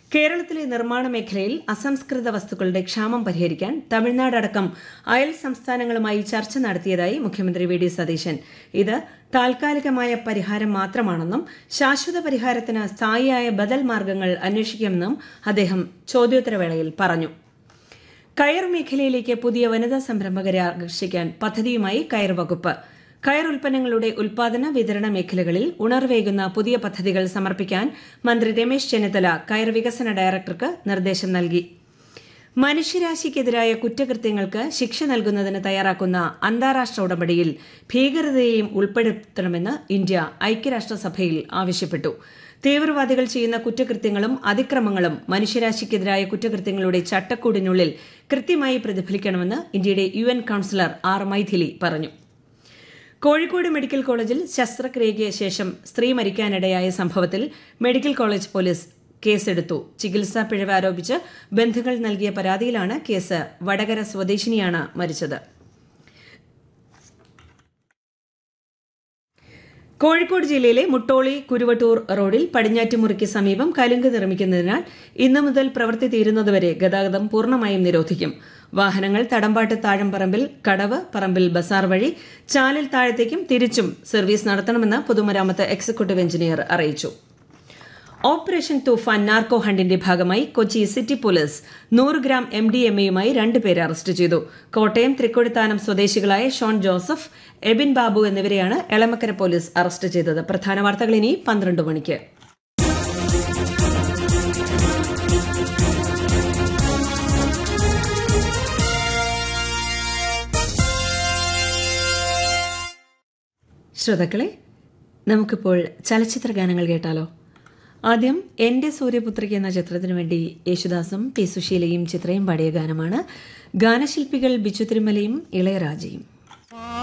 കേരളത്തിലെ നിർമ്മാണ മേഖലയിൽ അസംസ്കൃത വസ്തുക്കളുടെ ക്ഷാമം പരിഹരിക്കാൻ തമിഴ്നാട് അടക്കം അയൽ സംസ്ഥാനങ്ങളുമായി ചർച്ച നടത്തിയതായി മുഖ്യമന്ത്രി വി ഡി സതീശൻ ഇത് താൽക്കാലികമായ പരിഹാരം മാത്രമാണെന്നും ശാശ്വത പരിഹാരത്തിന് സ്ഥായിയായ ബദൽ മാർഗങ്ങൾ അന്വേഷിക്കുമെന്നും അദ്ദേഹം ചോദ്യോത്തരവേളയിൽ പറഞ്ഞു കയർ മേഖലയിലേക്ക് പുതിയ വനിതാ സംരംഭകരെ ആകർഷിക്കാൻ പദ്ധതിയുമായി കയർ വകുപ്പ് കയർ ഉൽപ്പന്നങ്ങളുടെ ഉൽപാദന വിതരണ മേഖലകളിൽ ഉണർവേകുന്ന പുതിയ പദ്ധതികൾ സമർപ്പിക്കാൻ മന്ത്രി രമേശ് ചെന്നിത്തല കയർ വികസന ഡയറക്ടർക്ക് നിർദ്ദേശം നൽകി മനുഷ്യരാശിക്കെതിരായ കുറ്റകൃത്യങ്ങൾക്ക് ശിക്ഷ നൽകുന്നതിന് തയ്യാറാക്കുന്ന അന്താരാഷ്ട്ര ഉടമ്പടിയിൽ ഭീകരതയെയും ഉൾപ്പെടുത്തണമെന്ന് ഇന്ത്യ ഐക്യരാഷ്ട്രസഭയിൽ ആവശ്യപ്പെട്ടു തീവ്രവാദികൾ ചെയ്യുന്ന കുറ്റകൃത്യങ്ങളും അതിക്രമങ്ങളും മനുഷ്യരാശിക്കെതിരായ കുറ്റകൃത്യങ്ങളുടെ ചട്ടക്കൂടിനുള്ളിൽ കൃത്യമായി പ്രതിഫലിക്കണമെന്ന് ഇന്ത്യയുടെ U N counsellor R Maithili പറഞ്ഞു കോഴിക്കോട് മെഡിക്കൽ കോളേജിൽ ശസ്ത്രക്രിയയ്ക്ക് ശേഷം സ്ത്രീ മരിക്കാനിടയായ സംഭവത്തിൽ മെഡിക്കൽ കോളേജ് പോലീസ് കേസെടുത്തു ചികിത്സാ പിഴവ് ആരോപിച്ച് ബന്ധുക്കൾ നൽകിയ പരാതിയിലാണ് കേസ് വടകര സ്വദേശിനിയാണ് മരിച്ചത് കോഴിക്കോട് ജില്ലയിലെ മുട്ടോളി കുരുവട്ടൂർ റോഡിൽ പടിഞ്ഞാറ്റുമുറിക്ക് സമീപം കലുങ്ക് നിർമ്മിക്കുന്നതിനാൽ ഇന്നു മുതൽ പ്രവൃത്തി തീരുന്നതുവരെ ഗതാഗതം പൂർണ്ണമായും നിരോധിക്കും വാഹനങ്ങൾ തടമ്പാട്ട് താഴംപറമ്പിൽ കടവ് പറമ്പിൽ ബസാർ വഴി ചാലിൽ താഴത്തേക്കും തിരിച്ചും സർവീസ് നടത്തണമെന്ന് പൊതുമരാമത്ത് എക്സിക്യൂട്ടീവ് എഞ്ചിനീയർ അറിയിച്ചു ഓപ്പറേഷൻ തൂഫാൻ നാർക്കോ ഹണ്ടിന്റെ ഭാഗമായി കൊച്ചി സിറ്റി പോലീസ് നൂറ് ഗ്രാം എം ഡി എം എയുമായി രണ്ടുപേരെ അറസ്റ്റ് ചെയ്തു കോട്ടയം തൃക്കൊടിത്താനം സ്വദേശികളായ ഷോൺ ജോസഫ് എബിൻ ബാബു എന്നിവരെയാണ് എളമക്കര പോലീസ് അറസ്റ്റ് ചെയ്തത് പ്രധാന വാർത്തകൾ ഇനി പന്ത്രണ്ട് മണിക്ക് ശ്രോതാക്കളെ നമുക്കിപ്പോൾ ചലച്ചിത്ര ഗാനങ്ങൾ കേട്ടാലോ ആദ്യം എന്റെ സൂര്യപുത്രിക എന്ന ചിത്രത്തിനു വേണ്ടി യേശുദാസും പി സുശീലയും ചിത്രയും പാടിയ ഗാനമാണ് ഗാനശില്പികൾ ബിച്ചു തിരുമലയും ഇളയരാജയും